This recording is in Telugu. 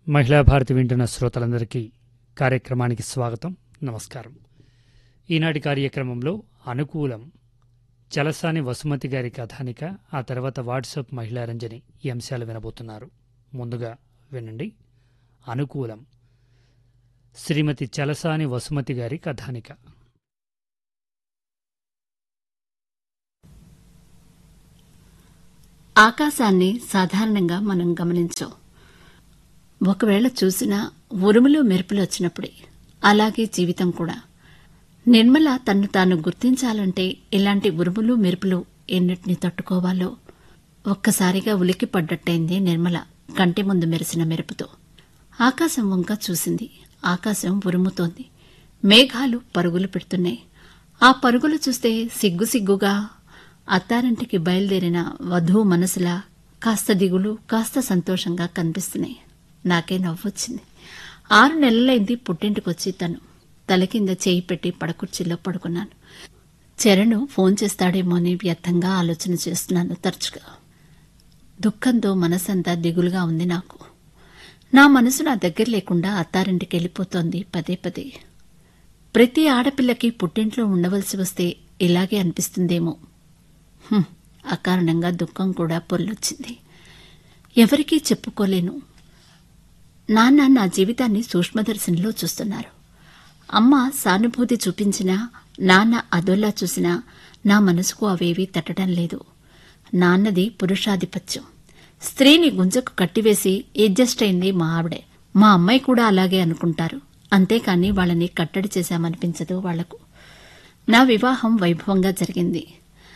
మహిళా భారతి వింటున్న శ్రోతలందరికీ కార్యక్రమానికి స్వాగతం నమస్కారం ఈనాటి కార్యక్రమంలో అనుకూలం చలసాని వసుమతి గారి కథానిక ఆ తర్వాత వాట్సాప్ మహిళా రంజని ఈ అంశాలు వినబోతున్నారు ముందుగా వినండి అనుకూలం శ్రీమతి చలసాని వసుమతి గారి కథానిక ఆకాశాన్ని సాధారణంగా మనం గమనించం ఒకవేళ చూసినా ఉరుములు మెరుపులు వచ్చినప్పుడే అలాగే జీవితం కూడా నిర్మల తన్ను తాను గుర్తించాలంటే ఇలాంటి ఉరుములు మెరుపులు ఎన్నిటిని తట్టుకోవాలో ఒక్కసారిగా ఉలికి పడ్డట్టయింది నిర్మల కంటి ముందు మెరిసిన మెరుపుతో ఆకాశం వంక చూసింది ఆకాశం ఉరుముతోంది మేఘాలు పరుగులు పెడుతున్నాయి ఆ పరుగులు చూస్తే సిగ్గు సిగ్గుగా అత్తారింటికి బయలుదేరిన వధువు మనసులా కాస్త దిగులు కాస్త సంతోషంగా కనిపిస్తున్నాయి నాకే నవ్వొచ్చింది ఆరు నెలలైంది పుట్టింటికొచ్చి తను తల కింద చేయి పెట్టి పడకుర్చీలో పడుకున్నాను చరణు ఫోన్ చేస్తాడేమో అని వ్యర్థంగా ఆలోచన చేస్తున్నాను తరచుగా దుఃఖంతో మనసంతా దిగులుగా ఉంది నాకు నా మనసు నా దగ్గర లేకుండా అత్తారింటికి వెళ్ళిపోతోంది పదే పదే ప్రతి ఆడపిల్లకి పుట్టింట్లో ఉండవలసి వస్తే ఇలాగే అనిపిస్తుందేమో హ్మ్, అకారణంగా దుఃఖం కూడా పొర్లొచ్చింది ఎవరికీ చెప్పుకోలేను నాన్న నా జీవితాన్ని సూక్ష్మదర్శనలో చూస్తున్నారు అమ్మ సానుభూతి చూపించినా నాన్న అదోలా చూసినా నా మనసుకు అవేవీ తట్టడం లేదు నాన్నది పురుషాధిపత్యం స్త్రీని గుంజకు కట్టివేసి అడ్జస్ట్ అయింది మా ఆవిడే మా అమ్మాయి కూడా అలాగే అనుకుంటారు అంతేకాని వాళ్ళని కట్టడి చేశామనిపించదు వాళ్లకు నా వివాహం వైభవంగా జరిగింది